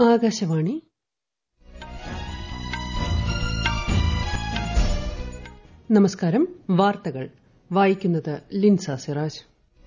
ആകാശവാണി നമസ്കാരം വാർത്തകൾ വായിക്കുന്നത് ലിൻസ സിറാജ്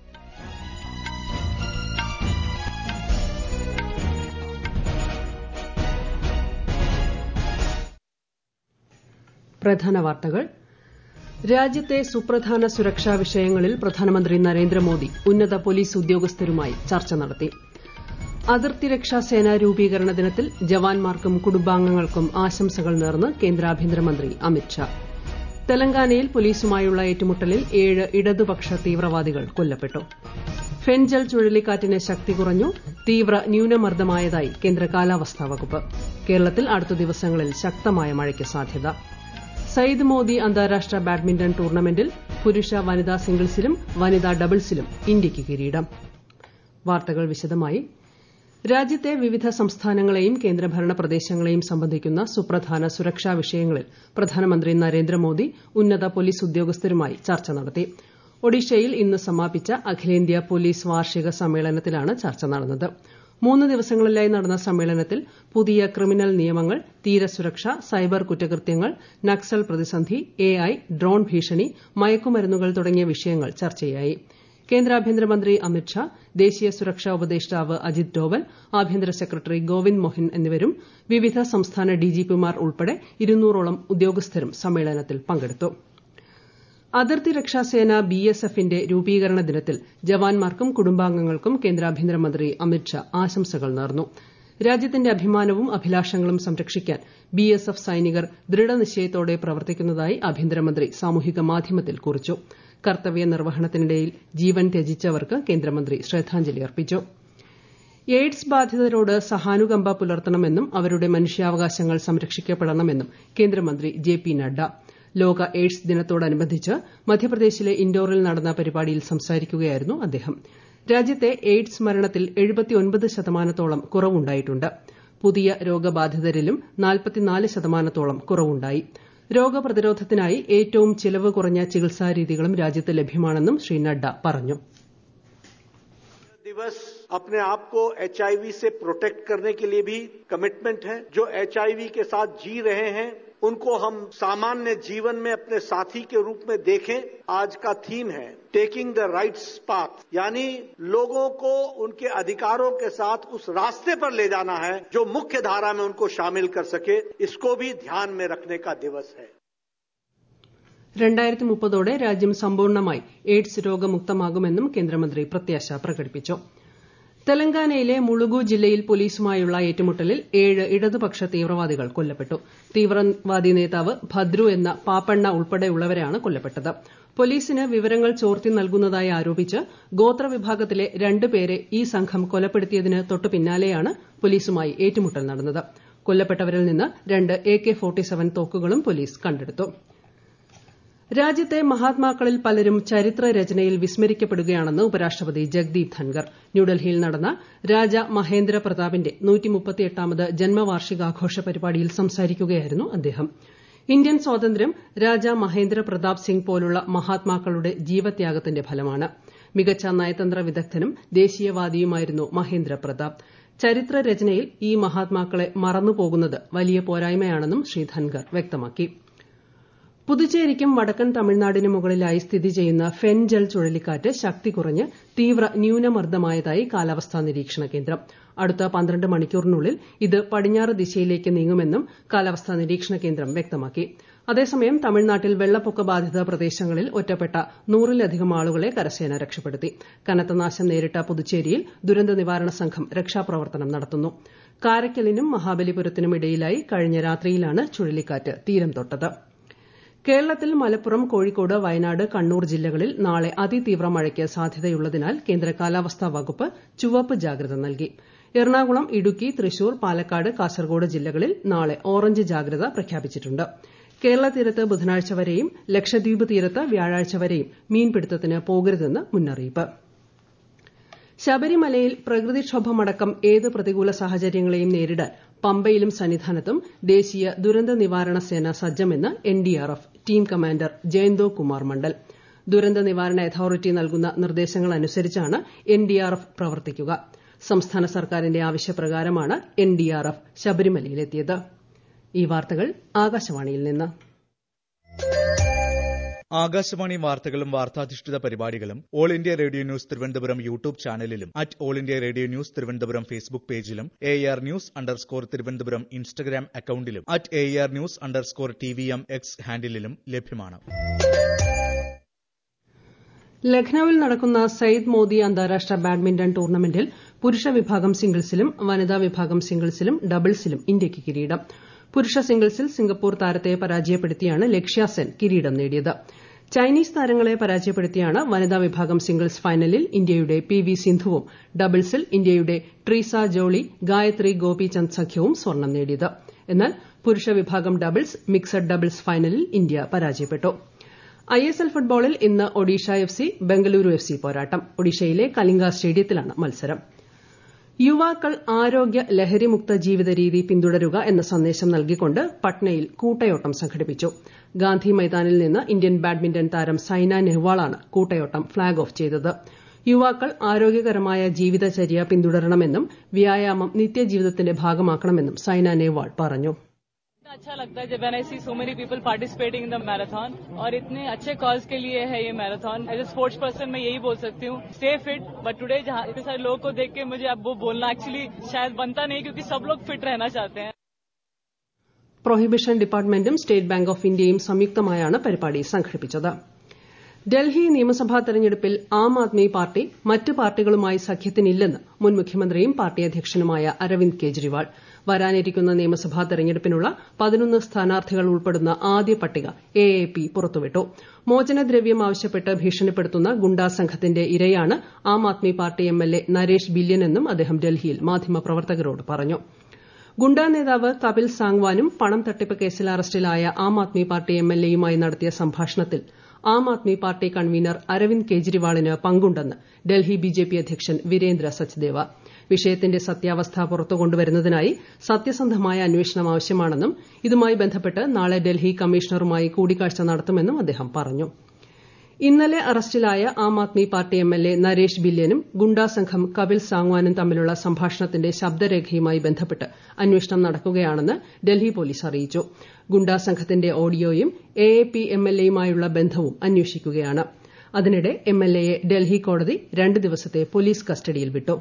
പ്രധാന വാർത്തകൾ രാജ്യത്തെ സുപ്രധാന സുരക്ഷാ വിഷയങ്ങളിൽ പ്രധാനമന്ത്രി നരേന്ദ്രമോദി ഉന്നത പോലീസ് ഉദ്യോഗസ്ഥരുമായി ചർച്ച നടത്തി അതിർത്തി രക്ഷാ സേന രൂപീകരണ ദിനത്തിൽ ജവാന്മാർക്കും കുടുംബാംഗങ്ങൾക്കും ആശംസകൾ നേർന്ന് കേന്ദ്ര ആഭ്യന്തരമന്ത്രി അമിത്ഷാ തെലങ്കാനയിൽ പോലീസുമായുള്ള ഏറ്റുമുട്ടലിൽ ഏഴ് ഇടതുപക്ഷ തീവ്രവാദികൾ കൊല്ലപ്പെട്ടു ഫെൻജൽ ചുഴലിക്കാറ്റിന് ശക്തി കുറഞ്ഞു തീവ്ര ന്യൂനമർദ്ദമായതായി കേന്ദ്ര കാലാവസ്ഥാ വകുപ്പ് കേരളത്തിൽ അടുത്ത ദിവസങ്ങളിൽ ശക്തമായ മഴയ്ക്ക് സാധ്യത സയ്യിദ് മോദി അന്താരാഷ്ട്ര ബാഡ്മിന്റൺ ടൂർണമെന്റിൽ പുരുഷ വനിതാ സിംഗിൾസിലും വനിതാ ഡബിൾസിലും ഇന്ത്യയ്ക്ക് കിരീടം വാർത്തകൾ വിശദമായി രാജ്യത്തെ വിവിധ സംസ്ഥാനങ്ങളെയും കേന്ദ്രഭരണ പ്രദേശങ്ങളെയും സംബന്ധിക്കുന്ന സുപ്രധാന സുരക്ഷാ വിഷയങ്ങളിൽ പ്രധാനമന്ത്രി നരേന്ദ്രമോദി ഉന്നത പോലീസ് ഉദ്യോഗസ്ഥരുമായി ചർച്ച നടത്തി ഒഡീഷയിൽ ഇന്ന് സമാപിച്ച അഖിലേന്ത്യാ പോലീസ് വാർഷിക സമ്മേളനത്തിലാണ് ചർച്ച നടന്നത് മൂന്ന് ദിവസങ്ങളിലായി നടന്ന സമ്മേളനത്തിൽ പുതിയ ക്രിമിനൽ നിയമങ്ങൾ തീരസുരക്ഷ സൈബർ കുറ്റകൃത്യങ്ങൾ നക്സൽ പ്രതിസന്ധി എഐ ഡ്രോൺ ഭീഷണി മയക്കുമരുന്നുകൾ തുടങ്ങിയ വിഷയങ്ങൾ ചർച്ചയായി കേന്ദ്ര ആഭ്യന്തരമന്ത്രി അമിത്ഷാ ദേശീയ സുരക്ഷാ ഉപദേഷ്ടാവ് അജിത് ഡോവൽ ആഭ്യന്തര സെക്രട്ടറി ഗോവിന്ദ് മൊഹിൻ എന്നിവരും വിവിധ സംസ്ഥാന ഡിജിപിമാർ ഉൾപ്പെടെ ഇരുന്നൂറോളം ഉദ്യോഗസ്ഥരും സമ്മേളനത്തിൽ പങ്കെടുത്തു അതിർത്തി രക്ഷാസേന ബിഎസ്എഫിന്റെ രൂപീകരണ ദിനത്തിൽ ജവാന്മാർക്കും കുടുംബാംഗങ്ങൾക്കും കേന്ദ്ര ആഭ്യന്തരമന്ത്രി അമിത്ഷാ ആശംസകൾ നേർന്നു രാജ്യത്തിന്റെ അഭിമാനവും അഭിലാഷങ്ങളും സംരക്ഷിക്കാൻ ബിഎസ്എഫ് സൈനികർ ദൃഢനിശ്ചയത്തോടെ പ്രവർത്തിക്കുന്നതായി ആഭ്യന്തരമന്ത്രി സാമൂഹിക മാധ്യമത്തിൽ കുറിച്ചു കർത്തവ്യ നിർവഹണത്തിനിടയിൽ ജീവൻ ത്യജിച്ചവർക്ക് കേന്ദ്രമന്ത്രി ശ്രദ്ധാഞ്ജലി അർപ്പിച്ചു എയ്ഡ്സ് ബാധിതരോട് സഹാനുകമ്പ പുലർത്തണമെന്നും അവരുടെ മനുഷ്യാവകാശങ്ങൾ സംരക്ഷിക്കപ്പെടണമെന്നും കേന്ദ്രമന്ത്രി ജെ പി നഡ്ഡ ലോക എയ്ഡ്സ് ദിനത്തോടനുബന്ധിച്ച് മധ്യപ്രദേശിലെ ഇൻഡോറിൽ നടന്ന പരിപാടിയിൽ സംസാരിക്കുകയായിരുന്നു അദ്ദേഹം രാജ്യത്തെ എയ്ഡ്സ് മരണത്തിൽ ശതമാനത്തോളം കുറവുണ്ടായിട്ടുണ്ട് പുതിയ രോഗബാധിതരിലും ശതമാനത്തോളം കുറവുണ്ടായി രോഗപ്രതിരോധത്തിനായി ഏറ്റവും ചിലവ് കുറഞ്ഞ ചികിത്സാ രീതികളും രാജ്യത്ത് ലഭ്യമാണെന്നും ശ്രീ നഡ്ഡ പറഞ്ഞു दिवस अपने आप को एचआईवी से प्रोटेक्ट करने के लिए भी कमिटमेंट है जो एचआईवी के साथ जी रहे हैं उनको हम सामान्य जीवन में अपने साथी के रूप में देखें आज का थीम है टेकिंग द राइट्स पाथ यानी लोगों को उनके अधिकारों के साथ उस रास्ते पर ले जाना है जो मुख्य धारा में उनको शामिल कर सके इसको भी ध्यान में रखने का दिवस है രണ്ടായിരത്തി മുപ്പതോടെ രാജ്യം സമ്പൂർണ്ണമായി എയ്ഡ്സ് രോഗമുക്തമാകുമെന്നും കേന്ദ്രമന്ത്രി പ്രത്യാശ പ്രകടിപ്പിച്ചു തെലങ്കാനയിലെ മുളുഗു ജില്ലയിൽ പോലീസുമായുള്ള ഏറ്റുമുട്ടലിൽ ഏഴ് ഇടതുപക്ഷ തീവ്രവാദികൾ കൊല്ലപ്പെട്ടു തീവ്രവാദി നേതാവ് ഭദ്രു എന്ന പാപ്പണ്ണ ഉൾപ്പെടെയുള്ളവരാണ് കൊല്ലപ്പെട്ടത് പോലീസിന് വിവരങ്ങൾ ചോർത്തി നൽകുന്നതായി ആരോപിച്ച് ഗോത്രവിഭാഗത്തിലെ രണ്ട് പേരെ ഈ സംഘം കൊലപ്പെടുത്തിയതിന് തൊട്ടു പിന്നാലെയാണ് പോലീസുമായി ഏറ്റുമുട്ടൽ നടന്നത് കൊല്ലപ്പെട്ടവരിൽ നിന്ന് രണ്ട് എ കെ തോക്കുകളും പോലീസ് കണ്ടെടുത്തു രാജ്യത്തെ മഹാത്മാക്കളിൽ പലരും ചരിത്ര രചനയിൽ വിസ്മരിക്കപ്പെടുകയാണെന്ന് ഉപരാഷ്ട്രപതി ജഗ്ദീപ് ധൻകർ ന്യൂഡൽഹിയിൽ നടന്ന രാജ മഹേന്ദ്ര പ്രതാപിന്റെ ാമത് ജന്മവാർഷികാഘോഷ പരിപാടിയിൽ സംസാരിക്കുകയായിരുന്നു അദ്ദേഹം ഇന്ത്യൻ സ്വാതന്ത്ര്യം രാജ മഹേന്ദ്ര പ്രതാപ് സിംഗ് പോലുള്ള മഹാത്മാക്കളുടെ ജീവത്യാഗത്തിന്റെ ഫലമാണ് മികച്ച നയതന്ത്ര വിദഗ്ധനും ദേശീയവാദിയുമായിരുന്നു മഹേന്ദ്ര പ്രതാപ് ചരിത്ര രചനയിൽ ഈ മഹാത്മാക്കളെ മറന്നുപോകുന്നത് വലിയ പോരായ്മയാണെന്നും ശ്രീ ധൻകർ വ്യക്തമാക്കി പുതുച്ചേരിക്കും വടക്കൻ തമിഴ്നാടിനും മുകളിലായി സ്ഥിതി ചെയ്യുന്ന ഫെൻജൽ ചുഴലിക്കാറ്റ് ശക്തി കുറഞ്ഞ് തീവ്ര ന്യൂനമർദ്ദമായതായി കാലാവസ്ഥാ നിരീക്ഷണ കേന്ദ്രം അടുത്ത പന്ത്രണ്ട് മണിക്കൂറിനുള്ളിൽ ഇത് പടിഞ്ഞാറ് ദിശയിലേക്ക് നീങ്ങുമെന്നും കാലാവസ്ഥാ നിരീക്ഷണ കേന്ദ്രം വ്യക്തമാക്കി അതേസമയം തമിഴ്നാട്ടിൽ വെള്ളപ്പൊക്ക ബാധിത പ്രദേശങ്ങളിൽ ഒറ്റപ്പെട്ട നൂറിലധികം ആളുകളെ കരസേന രക്ഷപ്പെടുത്തി കനത്ത നാശം നേരിട്ട പുതുച്ചേരിയിൽ ദുരന്ത നിവാരണ സംഘം രക്ഷാപ്രവർത്തനം നടത്തുന്നു കാരയ്ക്കലിനും മഹാബലിപുരത്തിനും ഇടയിലായി കഴിഞ്ഞ രാത്രിയിലാണ് ചുഴലിക്കാറ്റ് തീരം തൊട്ടത് കേരളത്തിൽ മലപ്പുറം കോഴിക്കോട് വയനാട് കണ്ണൂർ ജില്ലകളിൽ നാളെ അതിതീവ്ര മഴയ്ക്ക് സാധ്യതയുള്ളതിനാൽ കേന്ദ്ര കാലാവസ്ഥാ വകുപ്പ് ചുവപ്പ് ജാഗ്രത നൽകി എറണാകുളം ഇടുക്കി തൃശൂർ പാലക്കാട് കാസർഗോഡ് ജില്ലകളിൽ നാളെ ഓറഞ്ച് ജാഗ്രത പ്രഖ്യാപിച്ചിട്ടുണ്ട് കേരള തീരത്ത് ബുധനാഴ്ച വരെയും ലക്ഷദ്വീപ് തീരത്ത് വ്യാഴാഴ്ച വരെയും മീൻപിടുത്തത്തിന് പോകരുതെന്ന് മുന്നറിയിപ്പ് ശബരിമലയിൽ പ്രകൃതിക്ഷോഭമടക്കം ഏത് പ്രതികൂല സാഹചര്യങ്ങളെയും നേരിടാൻ പമ്പയിലും സന്നിധാനത്തും ദേശീയ ദുരന്ത നിവാരണ സേന സജ്ജമെന്ന് NDRF team commander Jayanto Kumar Mandal ദുരന്ത നിവാരണ അതോറിറ്റി നൽകുന്ന നിർദ്ദേശങ്ങളനുസരിച്ചാണ് എൻഡിആർഎഫ് പ്രവർത്തിക്കുക സംസ്ഥാന സർക്കാരിന്റെ ആവശ്യപ്രകാരമാണ് എൻഡിആർഎഫ് ശബരിമലയിലെത്തിയത് ഈ വാർത്തകൾ ആകാശവാണിയിൽ നിന്ന് ആകാശവാണി വാർത്തകളും വാർത്താധിഷ്ഠിത പരിപാടികളും all India radio news Thiruvananthapuram YouTube ചാനലിലും at all India radio news Thiruvananthapuram Facebook പേജിലും A R news underscore Thiruvananthapuram Instagram അക്കൌണ്ടിലും at A R news underscore T V M X ഹാൻഡിലും ലഭ്യമാണ് ലഖ്നൌവിൽ നടക്കുന്ന സയ്യിദ് മോദി അന്താരാഷ്ട്ര ബാഡ്മിന്റൺ ടൂർണമെന്റിൽ പുരുഷ വിഭാഗം സിംഗിൾസിലും വനിതാ വിഭാഗം സിംഗിൾസിലും ഡബിൾസിലും ഇന്ത്യയ്ക്ക് കിരീടം പുരുഷ സിംഗിൾസിൽ സിംഗപ്പൂർ താരത്തെ പരാജയപ്പെടുത്തിയാണ് ലക്ഷ്യ സെൻ കിരീടം നേടിയത് ചൈനീസ് താരങ്ങളെ പരാജയപ്പെടുത്തിയാണ് വനിതാ വിഭാഗം സിംഗിൾസ് ഫൈനലിൽ ഇന്ത്യയുടെ പി വി സിന്ധുവും ഡബിൾസിൽ ഇന്ത്യയുടെ ട്രീസ ജോളി ഗായത്രി ഗോപിചന്ദ് സഖ്യവും സ്വർണം നേടിയത് എന്നാൽ പുരുഷ വിഭാഗം ഡബിൾസ് മിക്സഡ് ഡബിൾസ് ഫൈനലിൽ ഇന്ത്യ പരാജയപ്പെട്ടു ഐ എസ് എൽ ഫുട്ബോളിൽ ഇന്ന് Odisha F C Bengaluru F C പോരാട്ടം ഒഡീഷയിലെ കലിംഗ സ്റ്റേഡിയത്തിലാണ് മത്സരം യുവാക്കൾ ആരോഗ്യ ലഹരിമുക്ത ജീവിത രീതി പിന്തുടരുക എന്ന സന്ദേശം നൽകിക്കൊണ്ട് പട്നയിൽ കൂട്ടയോട്ടം സംഘടിപ്പിച്ചു ഗാന്ധി മൈതാനിൽ നിന്ന് ഇന്ത്യൻ ബാഡ്മിന്റൺ താരം സൈന നെഹ്വാളാണ് കൂട്ടയോട്ടം ഫ്ളാഗ് ഓഫ് ചെയ്തത് യുവാക്കൾ ആരോഗ്യകരമായ ജീവിതചര്യ പിന്തുടരണമെന്നും വ്യായാമം നിത്യജീവിതത്തിന്റെ ഭാഗമാക്കണമെന്നും സൈന നെഹ്വാൾ പറഞ്ഞു अच्छा लगता है जब I see so many people participating in the marathon और इतने अच्छे कॉज के लिए है ये marathon as a sports person मैं यही बोल सकती हूँ स्टे फिट बट टुडे जहाँ इतने सारे लोगों को देख के मुझे अब वो बोलना एक्चुअली शायद बनता नहीं क्योंकि सब लोग फिट रहना चाहते हैं പ്രൊഹിബിഷൻ ഡിപ്പാർട്ട്മെന്റും സ്റ്റേറ്റ് ബാങ്ക് ഓഫ് ഇന്ത്യയും സംയുക്തമായാണ് പരിപാടി സംഘടിപ്പിച്ചത് ഡൽഹി നിയമസഭാ തെരഞ്ഞെടുപ്പിൽ ആം ആദ്മി പാർട്ടി മറ്റ് പാർട്ടികളുമായി സഖ്യത്തിനില്ലെന്ന് മുൻ മുഖ്യമന്ത്രിയും പാർട്ടി അധ്യക്ഷനുമായ അരവിന്ദ് കെജ്രിവാൾ വരാനിരിക്കുന്ന നിയമസഭാ തെരഞ്ഞെടുപ്പിനുള്ള പതിനൊന്ന് സ്ഥാനാർത്ഥികൾ ഉൾപ്പെടുന്ന ആദ്യ പട്ടിക എ എ പി പുറത്തുവിട്ടു മോചനദ്രവ്യം ആവശ്യപ്പെട്ട് ഭീഷണിപ്പെടുത്തുന്ന ഗുണ്ടാ സംഘത്തിന്റെ ഇരയാണ് ആം ആദ്മി പാർട്ടി എംഎൽഎ നരേഷ് ബില്യൻ എന്നും അദ്ദേഹം ഡൽഹിയിൽ മാധ്യമപ്രവർത്തകരോട് പറഞ്ഞു ഗുണ്ടാ നേതാവ് കപിൽ സാങ്വാനും പണം തട്ടിപ്പ് കേസിൽ അറസ്റ്റിലായ ആം ആദ്മി പാർട്ടി എംഎൽഎയുമായി നടത്തിയ സംഭാഷണത്തിൽ ആം ആദ്മി പാർട്ടി കൺവീനർ അരവിന്ദ് കെജ്രിവാളിന് പങ്കുണ്ടെന്ന് ഡൽഹി ബിജെപി അധ്യക്ഷൻ വീരേന്ദ്ര സച്ദേവ വിഷയത്തിന്റെ സത്യാവസ്ഥ പുറത്തുകൊണ്ടുവരുന്നതിനായി സത്യസന്ധമായ അന്വേഷണം ആവശ്യമാണെന്നും ഇതുമായി ബന്ധപ്പെട്ട് നാളെ ഡൽഹി കമ്മീഷണറുമായി കൂടിക്കാഴ്ച നടത്തുമെന്നും അദ്ദേഹം പറഞ്ഞു ഇന്നലെ അറസ്റ്റിലായ ആം ആദ്മി പാർട്ടി എംഎൽഎ നരേഷ് ബില്യനും ഗുണ്ടാ സംഘം കപിൽ സാങ്വാനും തമ്മിലുള്ള സംഭാഷണത്തിന്റെ ശബ്ദരേഖയുമായി ബന്ധപ്പെട്ട് അന്വേഷണം നടക്കുകയാണെന്ന് ഡൽഹി പോലീസ് അറിയിച്ചു ഗുണ്ടാ സംഘത്തിന്റെ ഓഡിയോയും എ എ പി എംഎൽഎയുമായുള്ള ബന്ധവും അന്വേഷിക്കുകയാണ് അതിനിടെ എംഎൽഎയെ ഡൽഹി കോടതി രണ്ട് ദിവസത്തെ പോലീസ് കസ്റ്റഡിയിൽ വിട്ടു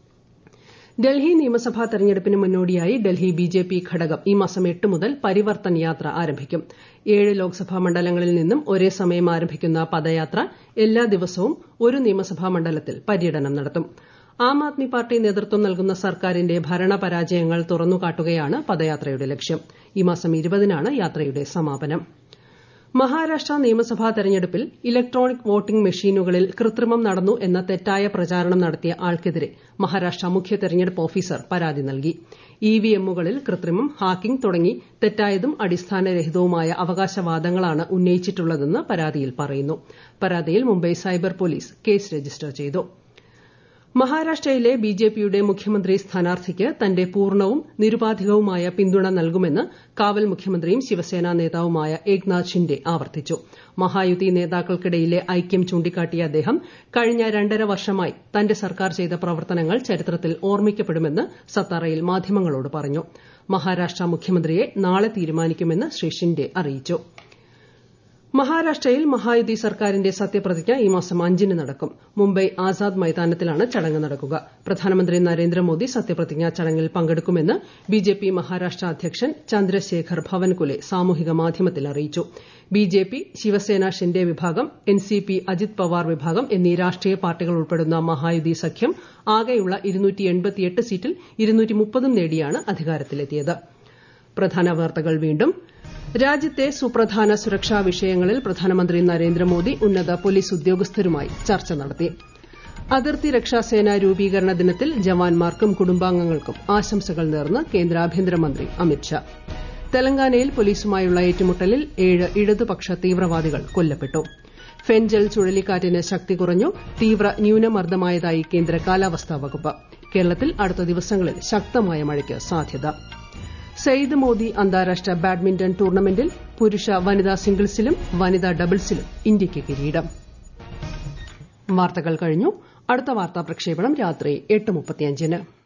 ഡൽഹി നിയമസഭാ തെരഞ്ഞെടുപ്പിന് മുന്നോടിയായി ഡൽഹി ബിജെപി ഘടകം ഈ മാസം എട്ട് മുതൽ പരിവർത്തൻ യാത്ര ആരംഭിക്കും ഏഴ് ലോക്സഭാ മണ്ഡലങ്ങളിൽ നിന്നും ഒരേ സമയം ആരംഭിക്കുന്ന പദയാത്ര എല്ലാ ദിവസവും ഒരു നിയമസഭാ മണ്ഡലത്തിൽ പര്യടനം നടത്തും ആം ആദ്മി പാർട്ടി നേതൃത്വം നൽകുന്ന സർക്കാരിന്റെ ഭരണപരാജയങ്ങൾ തുറന്നുകാട്ടുകയാണ് പദയാത്രയുടെ ലക്ഷ്യം ഈ മാസം ഇരുപതിനാണ് യാത്രയുടെ സമാപനം മഹാരാഷ്ട്ര നിയമസഭാ തെരഞ്ഞെടുപ്പിൽ ഇലക്ട്രോണിക് വോട്ടിംഗ് മെഷീനുകളിൽ കൃത്രിമം നടന്നു എന്ന തെറ്റായ പ്രചാരണം നടത്തിയ ആൾക്കെതിരെ മഹാരാഷ്ട്ര മുഖ്യ തെരഞ്ഞെടുപ്പ് ഓഫീസർ പരാതി നൽകി ഇവിഎമ്മുകളിൽ കൃത്രിമം ഹാക്കിംഗ് തുടങ്ങി തെറ്റായതും അടിസ്ഥാനരഹിതവുമായ അവകാശവാദങ്ങളാണ് ഉന്നയിച്ചിട്ടുള്ളതെന്ന് പരാതിയിൽ പറയുന്നു പരാതിയിൽ Mumbai cyber police case register ചെയ്തു മഹാരാഷ്ട്രയിലെ ബിജെപിയുടെ മുഖ്യമന്ത്രി സ്ഥാനാർത്ഥിക്ക് തന്റെ പൂർണ്ണവും നിരുപാധികവുമായ പിന്തുണ നൽകുമെന്ന് കാവൽ മുഖ്യമന്ത്രിയും ശിവസേന നേതാവുമായ ഏക്നാഥ് ഷിൻഡെ ആവർത്തിച്ചു മഹായുതി നേതാക്കൾക്കിടയിലെ ഐക്യം ചൂണ്ടിക്കാട്ടിയ അദ്ദേഹം കഴിഞ്ഞ രണ്ടര വർഷമായി തന്റെ സർക്കാർ ചെയ്ത പ്രവർത്തനങ്ങൾ ചരിത്രത്തിൽ ഓർമ്മിക്കപ്പെടുമെന്ന് സത്താറയിൽ മാധ്യമങ്ങളോട് പറഞ്ഞു മഹാരാഷ്ട്ര മുഖ്യമന്ത്രിയെ നാളെ തീരുമാനിക്കുമെന്ന് ശ്രീ ഷിൻഡെ അറിയിച്ചു മഹാരാഷ്ട്രയിൽ മഹായുതി സർക്കാരിന്റെ സത്യപ്രതിജ്ഞ ഈ മാസം അഞ്ചിന് നടക്കും മുംബൈ ആസാദ് മൈതാനത്തിലാണ് ചടങ്ങ് നടക്കുക പ്രധാനമന്ത്രി നരേന്ദ്രമോദി സത്യപ്രതിജ്ഞാ ചടങ്ങിൽ പങ്കെടുക്കുമെന്ന് ബിജെപി മഹാരാഷ്ട്ര അധ്യക്ഷൻ ചന്ദ്രശേഖർ ഭവൻകുലെ സാമൂഹിക മാധ്യമത്തിൽ അറിയിച്ചു ബിജെപി ശിവസേന ഷിൻഡെ വിഭാഗം എൻസിപി അജിത് പവാർ വിഭാഗം എന്നീ രാഷ്ട്രീയ പാർട്ടികൾ ഉൾപ്പെടുന്ന മഹായുതി സഖ്യം ആകെയുള്ള സീറ്റിൽ ഉം നേടിയാണ് അധികാരത്തിലെത്തിയത് പ്രധാന വാർത്തകൾ വീണ്ടും രാജ്യത്തെ സുപ്രധാന സുരക്ഷാ വിഷയങ്ങളിൽ പ്രധാനമന്ത്രി നരേന്ദ്രമോദി ഉന്നത പോലീസ് ഉദ്യോഗസ്ഥരുമായി ചർച്ച നടത്തി അതിർത്തി രക്ഷാസേന രൂപീകരണ ദിനത്തിൽ ജവാന്മാർക്കും കുടുംബാംഗങ്ങൾക്കും ആശംസകൾ നേർന്ന് കേന്ദ്ര ആഭ്യന്തരമന്ത്രി അമിത്ഷാ തെലങ്കാനയിൽ പോലീസുമായുള്ള ഏറ്റുമുട്ടലിൽ ഏഴ് ഇടതുപക്ഷ തീവ്രവാദികൾ കൊല്ലപ്പെട്ടു ഫെൻജൽ ചുഴലിക്കാറ്റിന് ശക്തി കുറഞ്ഞു തീവ്ര ന്യൂനമർദ്ദമായതായി കേന്ദ്ര കാലാവസ്ഥാ വകുപ്പ് കേരളത്തിൽ അടുത്ത ദിവസങ്ങളിൽ ശക്തമായ മഴയ്ക്ക് സാധ്യത സയ്യിദ് മോദി അന്താരാഷ്ട്ര ബാഡ്മിന്റൺ ടൂർണമെന്റിൽ പുരുഷ വനിതാ സിംഗിൾസിലും വനിതാ ഡബിൾസിലും ഇന്ത്യയ്ക്ക് കിരീടം വാർത്തകൾ കഴിഞ്ഞു അടുത്ത വാർത്താ പ്രക്ഷേപണം രാത്രി എട്ട് മുപ്പത്തിയഞ്ചിന്